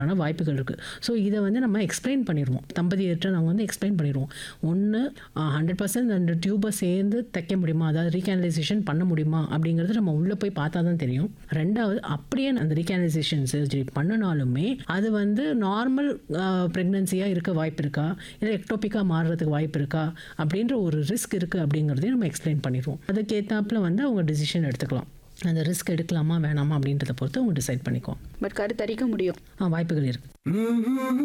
ஆன வாய்ப்புகள் இருக்குது ஸோ இதை வந்து நம்ம எக்ஸ்பிளைன் பண்ணிடுவோம் தம்பதியர்கிட்ட நாங்கள் வந்து எக்ஸ்பிளைன் பண்ணிடுவோம் ஒன்று ஹண்ட்ரட் பர்சன்ட் அந்த டியூபை சேர்ந்து தைக்க முடியுமா அதாவது ரீகேனலைசேஷன் பண்ண முடியுமா அப்படிங்கிறது நம்ம உள்ளே போய் பார்த்தா தான் தெரியும் ரெண்டாவது அப்படியே அந்த ரீகேனலைசேஷன் சர்ஜரி பண்ணினாலுமே அது வந்து நார்மல் ப்ரெக்னன்சியாக இருக்க வாய்ப்பு இருக்கா இல்லை எக்டோபிக்காக மாறுறதுக்கு வாய்ப்பு இருக்கா அப்படின்ற ஒரு ரிஸ்க் இருக்குது அப்படிங்கிறதையும் நம்ம எக்ஸ்பிளைன் பண்ணிடுவோம் அதுக்கேற்றாப்புல வந்து அவங்க டிசிஷன் எடுத்துக்கலாம் அந்த ரிஸ்க் எடுக்கலாமா வேணாமா அப்படின்றத பொறுத்து அவங்க டிசைட் பண்ணிக்குவோம் பட் கருத்தரிக்க முடியும் ஆ, வாய்ப்புகள் இருக்குது